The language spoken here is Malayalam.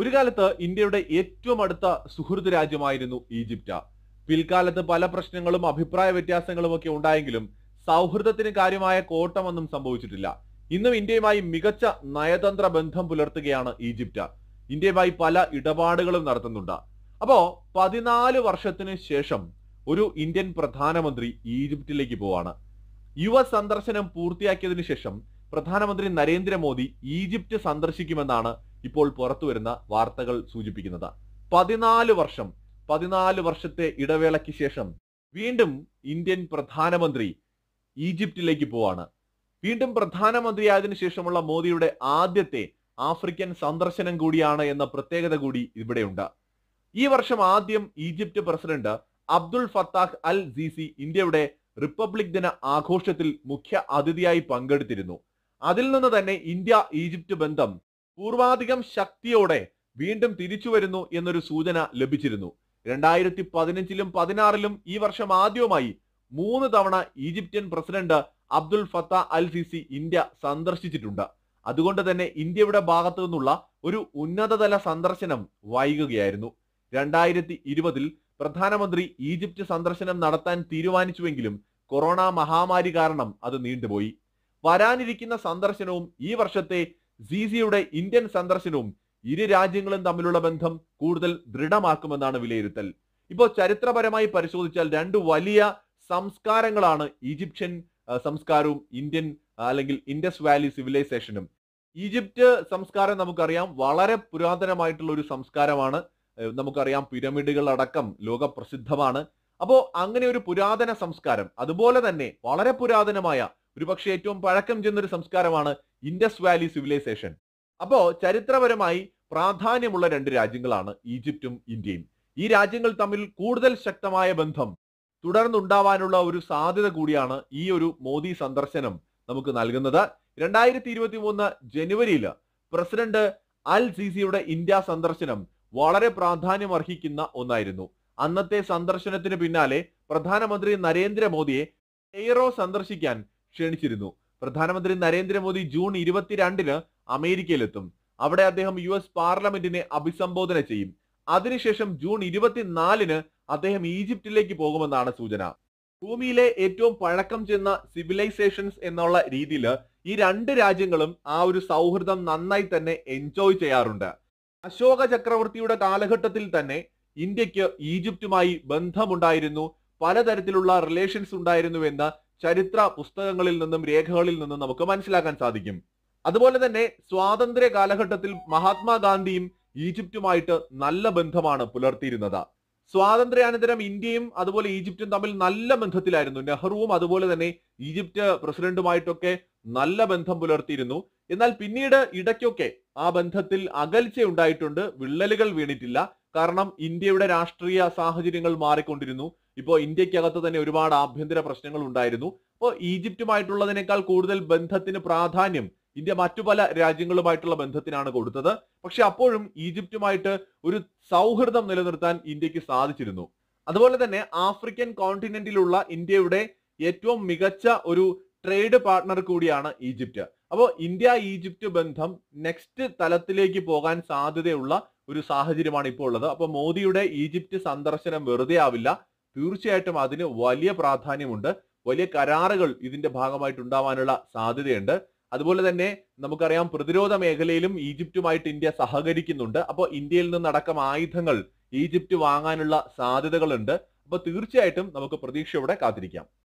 ഒരു കാലത്ത് ഇന്ത്യയുടെ ഏറ്റവും അടുത്ത സുഹൃത്ത് രാജ്യമായിരുന്നു ഈജിപ്റ്റ് പിൽക്കാലത്ത് പല പ്രശ്നങ്ങളും അഭിപ്രായ വ്യത്യാസങ്ങളും ഒക്കെ ഉണ്ടായെങ്കിലും സൗഹൃദത്തിന് കാര്യമായ കോട്ടമൊന്നും സംഭവിച്ചിട്ടില്ല ഇന്നും ഇന്ത്യയുമായി മികച്ച നയതന്ത്ര ബന്ധം പുലർത്തുകയാണ് ഈജിപ്റ്റ് ഇന്ത്യയുമായി പല ഇടപാടുകളും നടത്തുന്നുണ്ട് അപ്പോ പതിനാല് വർഷത്തിന് ശേഷം ഒരു ഇന്ത്യൻ പ്രധാനമന്ത്രി ഈജിപ്തിലേക്ക് പോവാണ് യുവ സന്ദർശനം പൂർത്തിയാക്കിയതിനു ശേഷം പ്രധാനമന്ത്രി നരേന്ദ്രമോദി ഈജിപ്റ്റ് സന്ദർശിക്കുമെന്നാണ് ഇപ്പോൾ പുറത്തുവരുന്ന വാർത്തകൾ സൂചിപ്പിക്കുന്നത് പതിനാല് വർഷം പതിനാല് വർഷത്തെ ഇടവേളയ്ക്ക് ശേഷം വീണ്ടും ഇന്ത്യൻ പ്രധാനമന്ത്രി ഈജിപ്തിലേക്ക് പോവാണ് വീണ്ടും പ്രധാനമന്ത്രിയായതിനു ശേഷമുള്ള മോദിയുടെ ആദ്യത്തെ ആഫ്രിക്കൻ സന്ദർശനം കൂടിയാണ് എന്ന പ്രത്യേകത കൂടി ഇവിടെയുണ്ട് ഈ വർഷം ആദ്യം Egypt president Abdul Fattah al Sisi ഇന്ത്യയുടെ റിപ്പബ്ലിക് ദിന ആഘോഷത്തിൽ മുഖ്യ അതിഥിയായി പങ്കെടുത്തിരുന്നു അതിൽ നിന്ന് തന്നെ ഇന്ത്യ ഈജിപ്ത് ബന്ധം പൂർവാധികം ശക്തിയോടെ വീണ്ടും തിരിച്ചു വരുന്നു എന്നൊരു സൂചന ലഭിച്ചിരുന്നു രണ്ടായിരത്തി പതിനഞ്ചിലും പതിനാറിലും ഈ വർഷം ആദ്യവുമായി മൂന്ന് തവണ Egyptian president Abdul Fattah al Sisi India സന്ദർശിച്ചിട്ടുണ്ട് അതുകൊണ്ട് തന്നെ ഇന്ത്യയുടെ ഭാഗത്തു നിന്നുള്ള ഒരു ഉന്നതതല സന്ദർശനം വൈകുകയായിരുന്നു രണ്ടായിരത്തി ഇരുപതിൽ പ്രധാനമന്ത്രി ഈജിപ്ത് സന്ദർശനം നടത്താൻ തീരുമാനിച്ചുവെങ്കിലും കൊറോണ മഹാമാരി കാരണം അത് നീണ്ടുപോയി വരാനിരിക്കുന്ന സന്ദർശനവും ഈ വർഷത്തെ സിസിയുടെ ഇന്ത്യൻ സന്ദർശനവും ഇരു രാജ്യങ്ങളും തമ്മിലുള്ള ബന്ധം കൂടുതൽ ദൃഢമാക്കുമെന്നാണ് വിലയിരുത്തൽ ഇപ്പോൾ ചരിത്രപരമായി പരിശോധിച്ചാൽ രണ്ട് വലിയ സംസ്കാരങ്ങളാണ് ഈജിപ്ഷ്യൻ ആ, സംസ്കാരവും ഇന്ത്യൻ ആ, അല്ലെങ്കിൽ ഇൻഡസ് വാലി സിവിലൈസേഷനും ഈജിപ്റ്റ് സംസ്കാരം നമുക്കറിയാം വളരെ പുരാതനമായിട്ടുള്ള ഒരു സംസ്കാരമാണ് ഏഹ് നമുക്കറിയാം പിരമിഡുകൾ അടക്കം ലോക പ്രസിദ്ധമാണ് അപ്പോ അങ്ങനെ ഒരു പുരാതന സംസ്കാരം അതുപോലെ തന്നെ വളരെ പുരാതനമായ ഒരുപക്ഷെ ഏറ്റവും പഴക്കം ചെന്നൊരു സംസ്കാരമാണ് ഇൻഡസ് വാലി സിവിലൈസേഷൻ അപ്പോ ചരിത്രപരമായി പ്രാധാന്യമുള്ള രണ്ട് രാജ്യങ്ങളാണ് ഈജിപ്തും ഇന്ത്യയും ഈ രാജ്യങ്ങൾ തമ്മിൽ കൂടുതൽ ശക്തമായ ബന്ധം തുടർന്നുണ്ടാവാനുള്ള ഒരു സാധ്യത കൂടിയാണ് ഈ ഒരു മോദി സന്ദർശനം നമുക്ക് നൽകുന്നത് രണ്ടായിരത്തി ഇരുപത്തി മൂന്ന് ജനുവരിയിൽ പ്രസിഡന്റ് അൽ സിസിയുടെ ഇന്ത്യ സന്ദർശനം വളരെ പ്രാധാന്യം അർഹിക്കുന്ന ഒന്നായിരുന്നു അന്നത്തെ സന്ദർശനത്തിന് പിന്നാലെ പ്രധാനമന്ത്രി നരേന്ദ്രമോദിയെ കെയ്റോ സന്ദർശിക്കാൻ ക്ഷണിച്ചിരുന്നു പ്രധാനമന്ത്രി നരേന്ദ്രമോദി ജൂൺ ഇരുപത്തിരണ്ടിന് അമേരിക്കയിലെത്തും അവിടെ അദ്ദേഹം യു എസ് പാർലമെന്റിനെ അഭിസംബോധന ചെയ്യും അതിനുശേഷം ജൂൺ ഇരുപത്തിനാലിന് അദ്ദേഹം ഈജിപ്തിലേക്ക് പോകുമെന്നാണ് സൂചന ഭൂമിയിലെ ഏറ്റവും പഴക്കം ചെന്ന സിവിലൈസേഷൻസ് എന്നുള്ള രീതിയിൽ ഈ രണ്ട് രാജ്യങ്ങളും ആ ഒരു സൗഹൃദം നന്നായി തന്നെ എൻജോയ് ചെയ്യാറുണ്ട് അശോക ചക്രവർത്തിയുടെ കാലഘട്ടത്തിൽ തന്നെ ഇന്ത്യക്ക് ഈജിപ്തുമായി ബന്ധമുണ്ടായിരുന്നു പലതരത്തിലുള്ള റിലേഷൻസ് ഉണ്ടായിരുന്നുവെന്ന് ചരിത്ര പുസ്തകങ്ങളിൽ നിന്നും രേഖകളിൽ നിന്നും നമുക്ക് മനസ്സിലാക്കാൻ സാധിക്കും അതുപോലെ തന്നെ സ്വാതന്ത്ര്യ കാലഘട്ടത്തിൽ മഹാത്മാഗാന്ധിയും ഈജിപ്തുമായിട്ട് നല്ല ബന്ധമാണ് പുലർത്തിയിരുന്നത് സ്വാതന്ത്ര്യാനന്തരം ഇന്ത്യയും അതുപോലെ ഈജിപ്തും തമ്മിൽ നല്ല ബന്ധത്തിലായിരുന്നു നെഹ്റുവും അതുപോലെ തന്നെ ഈജിപ്ത് പ്രസിഡന്റുമായിട്ടൊക്കെ നല്ല ബന്ധം പുലർത്തിയിരുന്നു എന്നാൽ പിന്നീട് ഇടയ്ക്കൊക്കെ ആ ബന്ധത്തിൽ അകൽച്ച ഉണ്ടായിട്ടുണ്ട് വിള്ളലുകൾ വീണിട്ടില്ല കാരണം ഇന്ത്യയുടെ രാഷ്ട്രീയ സാഹചര്യങ്ങൾ മാറിക്കൊണ്ടിരുന്നു ഇപ്പോൾ ഇന്ത്യക്കകത്ത് തന്നെ ഒരുപാട് ആഭ്യന്തര പ്രശ്നങ്ങൾ ഉണ്ടായിരുന്നു അപ്പോൾ ഈജിപ്തുമായിട്ടുള്ളതിനേക്കാൾ കൂടുതൽ ബന്ധത്തിന് പ്രാധാന്യം ഇന്ത്യ മറ്റു പല രാജ്യങ്ങളുമായിട്ടുള്ള ബന്ധത്തിനാണ് കൊടുത്തത് പക്ഷെ അപ്പോഴും ഈജിപ്തുമായിട്ട് ഒരു സൗഹൃദം നിലനിർത്താൻ ഇന്ത്യക്ക് സാധിച്ചിരുന്നു അതുപോലെ തന്നെ ആഫ്രിക്കൻ കോണ്ടിനെന്റിലുള്ള ഇന്ത്യയുടെ ഏറ്റവും മികച്ച ഒരു ട്രേഡ് പാർട്ണർ കൂടിയാണ് ഈജിപ്റ്റ് അപ്പോൾ ഇന്ത്യ ഈജിപ്റ്റ് ബന്ധം നെക്സ്റ്റ് തലത്തിലേക്ക് പോകാൻ സാധ്യതയുള്ള ഒരു സാഹചര്യമാണ് ഇപ്പോൾ ഉള്ളത് അപ്പോൾ മോദിയുടെ ഈജിപ്റ്റ് സന്ദർശനം വെറുതെ ആവില്ല തീർച്ചയായിട്ടും അതിന് വലിയ പ്രാധാന്യമുണ്ട് വലിയ കരാറുകൾ ഇതിന്റെ ഭാഗമായിട്ട് ഉണ്ടാവാനുള്ള സാധ്യതയുണ്ട് അതുപോലെ തന്നെ നമുക്കറിയാം പ്രതിരോധ മേഖലയിലും ഈജിപ്തുമായിട്ട് ഇന്ത്യ സഹകരിക്കുന്നുണ്ട് അപ്പോൾ ഇന്ത്യയിൽ നിന്നടക്കം ആയുധങ്ങൾ ഈജിപ്റ്റ് വാങ്ങാനുള്ള സാധ്യതകളുണ്ട് അപ്പോൾ തീർച്ചയായിട്ടും നമുക്ക് പ്രതീക്ഷയോടെ കാത്തിരിക്കാം